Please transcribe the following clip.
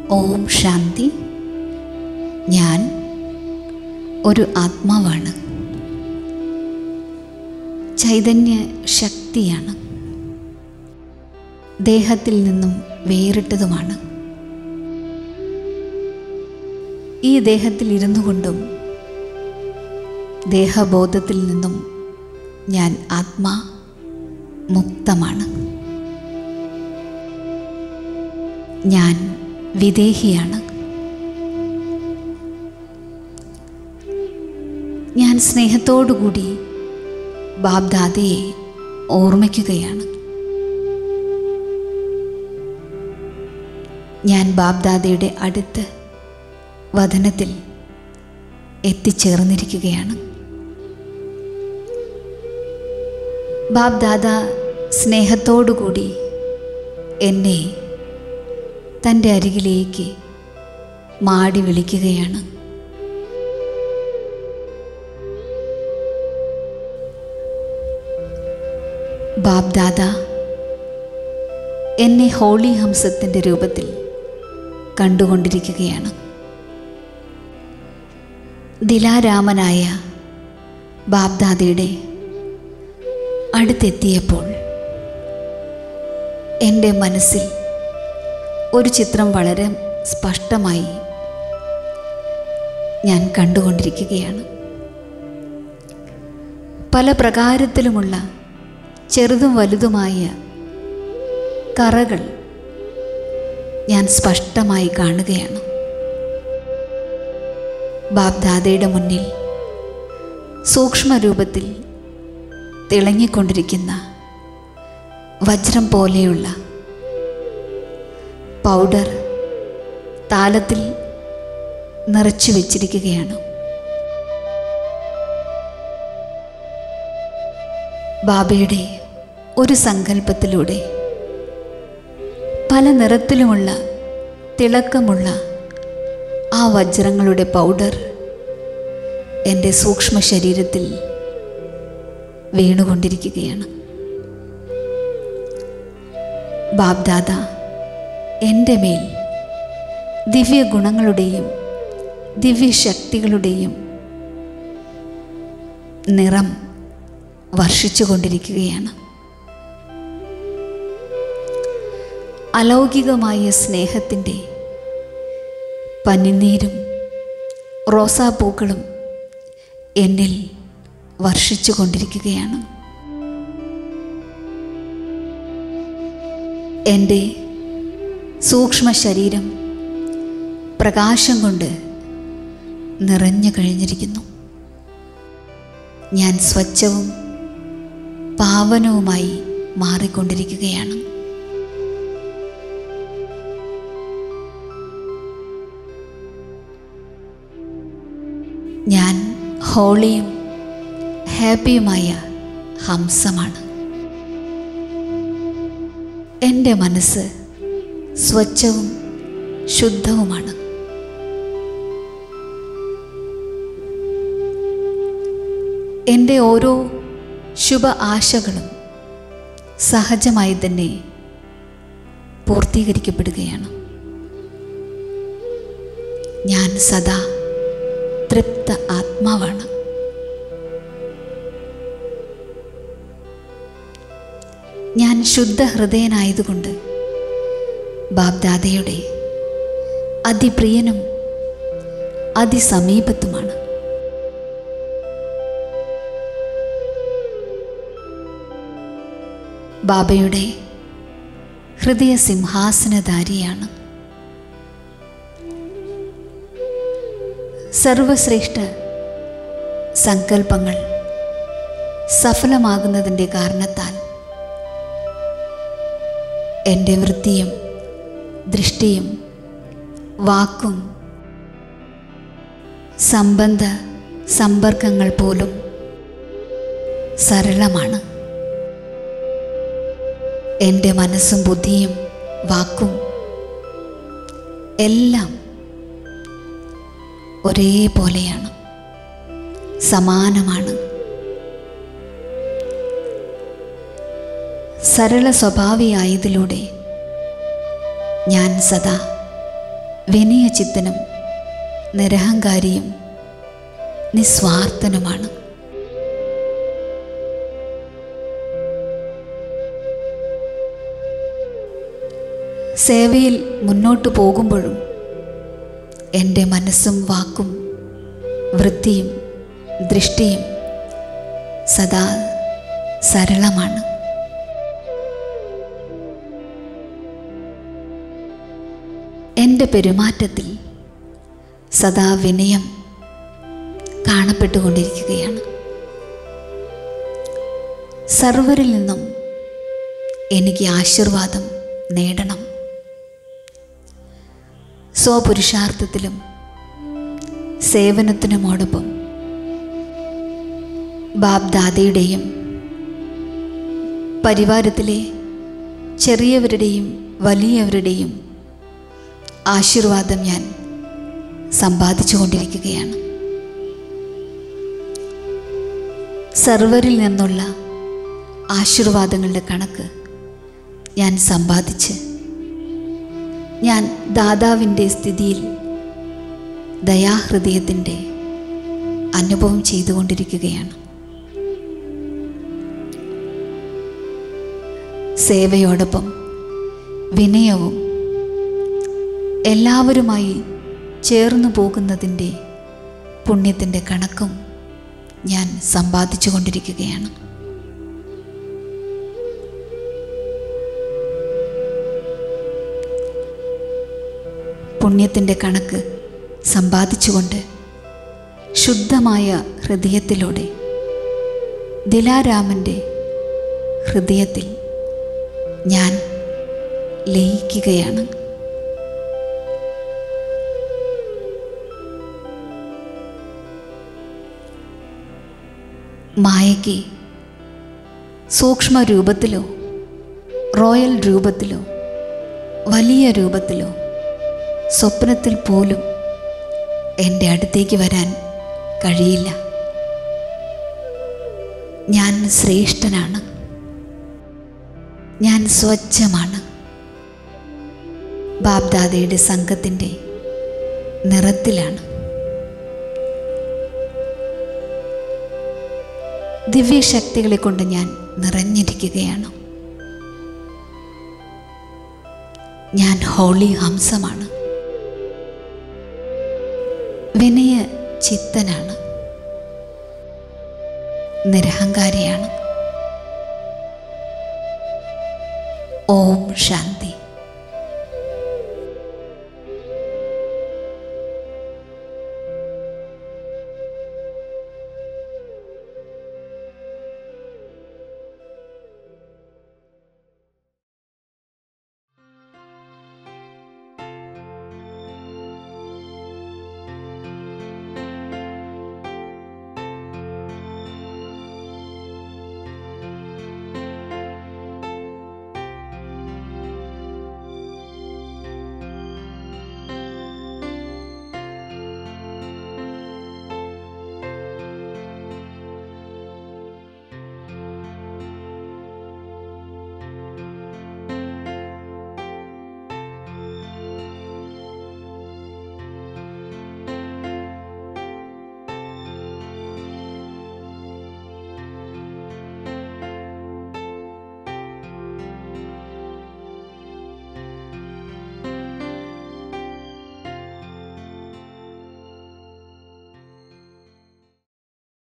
ഓം ശാന്തി ഞാൻ ഒരു ആത്മാവാണ് ചൈതന്യ ശക്തിയാണ് ദേഹത്തിൽ നിന്നും വേറിട്ടതുമാണ് ഈ ദേഹത്തിൽ ഇരുന്നു കൊണ്ടും ദേഹബോധത്തിൽ നിന്നും ഞാൻ ആത്മാ മുക്തമാണ് ഞാൻ വിദേഹിയാണ് ഞാൻ സ്നേഹത്തോടുകൂടി ബാബ്ദാദയെ ഓർമ്മിക്കുകയാണ് ഞാൻ ബാബ്ദാദയുടെ അടുത്ത് വതനത്തിൽ എത്തിച്ചേർന്നിരിക്കുകയാണ് ബാബ്ദാദ സ്നേഹത്തോടുകൂടി എന്നെ തൻ്റെ അരികിലേക്ക് മാടി വിളിക്കുകയാണ് ബാബ്ദാദ എന്നെ ഹോളി ഹംസത്തിൻ്റെ രൂപത്തിൽ കണ്ടുകൊണ്ടിരിക്കുകയാണ് ദിലാരാമനായ ബാബ്ദാദയുടെ അടുത്തെത്തിയപ്പോൾ എൻ്റെ മനസ്സിൽ ഒരു ചിത്രം വളരെ സ്പഷ്ടമായി ഞാൻ കണ്ടുകൊണ്ടിരിക്കുകയാണ് പല പ്രകാരത്തിലുമുള്ള ചെറുതും വലുതുമായ കറകൾ ഞാൻ സ്പഷ്ടമായി കാണുകയാണ് ബാബ്ദാദയുടെ മുന്നിൽ സൂക്ഷ്മരൂപത്തിൽ തിളങ്ങിക്കൊണ്ടിരിക്കുന്ന വജ്രം പോലെയുള്ള പൗഡർ താലത്തിൽ നിറച്ചു വച്ചിരിക്കുകയാണ് ബാബയുടെ ഒരു സങ്കല്പത്തിലൂടെ പല നിറത്തിലുമുള്ള തിളക്കമുള്ള ആ വജ്രങ്ങളുടെ പൗഡർ എൻ്റെ സൂക്ഷ്മ ശരീരത്തിൽ വീണുകൊണ്ടിരിക്കുകയാണ് ബാബ്ദാദ എൻ്റെ മേൽ ദിവ്യ ഗുണങ്ങളുടെയും ദിവ്യശക്തികളുടെയും നിറം വർഷിച്ചു കൊണ്ടിരിക്കുകയാണ് അലൗകികമായ സ്നേഹത്തിൻ്റെ പനിനീരും റോസാപ്പൂക്കളും എന്നിൽ വർഷിച്ചു കൊണ്ടിരിക്കുകയാണ് എൻ്റെ സൂക്ഷ്മ ശരീരം പ്രകാശം കൊണ്ട് നിറഞ്ഞു കഴിഞ്ഞിരിക്കുന്നു ഞാൻ സ്വച്ഛവും പാവനവുമായി മാറിക്കൊണ്ടിരിക്കുകയാണ് ഞാൻ ഹോളിയും ഹാപ്പിയുമായ ഹംസമാണ് എൻ്റെ മനസ്സ് സ്വച്ഛവും ശുദ്ധവുമാണ് എൻ്റെ ഓരോ ശുഭ ആശകളും സഹജമായി തന്നെ പൂർത്തീകരിക്കപ്പെടുകയാണ് ഞാൻ സദാ തൃപ്ത ആത്മാവാണ് ഞാൻ ശുദ്ധ ഹൃദയനായതുകൊണ്ട് ബാബ്ദാദയുടെ അതിപ്രിയനും അതിസമീപത്തുമാണ് ബാബയുടെ ഹൃദയ സിംഹാസനധാരിയാണ് സർവശ്രേഷ്ഠ സങ്കല്പങ്ങൾ സഫലമാകുന്നതിൻ്റെ കാരണത്താൽ എൻ്റെ വൃത്തിയും ദൃഷ്ടിയും വാക്കും സംബന്ധ സമ്പർക്കങ്ങൾ പോലും സരളമാണ് എൻ്റെ മനസ്സും ബുദ്ധിയും വാക്കും എല്ലാം ഒരേപോലെയാണ് സമാനമാണ് സരള സ്വഭാവിയായതിലൂടെ ഞാൻ സദാ വിനയചിത്തനും നിരഹങ്കാരിയും നിസ്വാർത്ഥനുമാണ് സേവയിൽ മുന്നോട്ടു പോകുമ്പോഴും എൻ്റെ മനസ്സും വാക്കും വൃത്തിയും ദൃഷ്ടിയും സദാ സരളമാണ് എൻ്റെ പെരുമാറ്റത്തിൽ സദാ വിനയം കാണപ്പെട്ടുകൊണ്ടിരിക്കുകയാണ് സർവരിൽ നിന്നും എനിക്ക് ആശീർവാദം നേടണം സ്വപുരുഷാർത്ഥത്തിലും സേവനത്തിനുമോടൊപ്പം ബാബ്ദാദയുടെയും പരിവാരത്തിലെ ചെറിയവരുടെയും വലിയവരുടെയും ആശീർവാദം ഞാൻ സമ്പാദിച്ചു കൊണ്ടിരിക്കുകയാണ് സർവരിൽ നിന്നുള്ള ആശീർവാദങ്ങളുടെ കണക്ക് ഞാൻ സമ്പാദിച്ച് ഞാൻ ദാതാവിൻ്റെ സ്ഥിതിയിൽ ദയാഹൃദയത്തിൻ്റെ അനുഭവം ചെയ്തുകൊണ്ടിരിക്കുകയാണ് സേവയോടൊപ്പം വിനയവും എല്ലാവരുമായി ചേർന്നു പോകുന്നതിൻ്റെ പുണ്യത്തിൻ്റെ കണക്കും ഞാൻ സമ്പാദിച്ചു കൊണ്ടിരിക്കുകയാണ് പുണ്യത്തിൻ്റെ കണക്ക് സമ്പാദിച്ചുകൊണ്ട് ശുദ്ധമായ ഹൃദയത്തിലൂടെ ദിലാരാമൻ്റെ ഹൃദയത്തിൽ ഞാൻ ലയിക്കുകയാണ് മായയ്ക്ക് സൂക്ഷ്മ രൂപത്തിലോ റോയൽ രൂപത്തിലോ വലിയ രൂപത്തിലോ സ്വപ്നത്തിൽ പോലും എൻ്റെ അടുത്തേക്ക് വരാൻ കഴിയില്ല ഞാൻ ശ്രേഷ്ഠനാണ് ഞാൻ സ്വച്ഛമാണ് ബാബ്ദാദയുടെ സംഘത്തിൻ്റെ നിറത്തിലാണ് ദിവ്യശക്തികളെ കൊണ്ട് ഞാൻ നിറഞ്ഞിരിക്കുകയാണ് ഞാൻ ഹോളി ഹംസമാണ് വിനയ ചിത്തനാണ് നിരഹങ്കാരിയാണ് ഓം ശാന്തി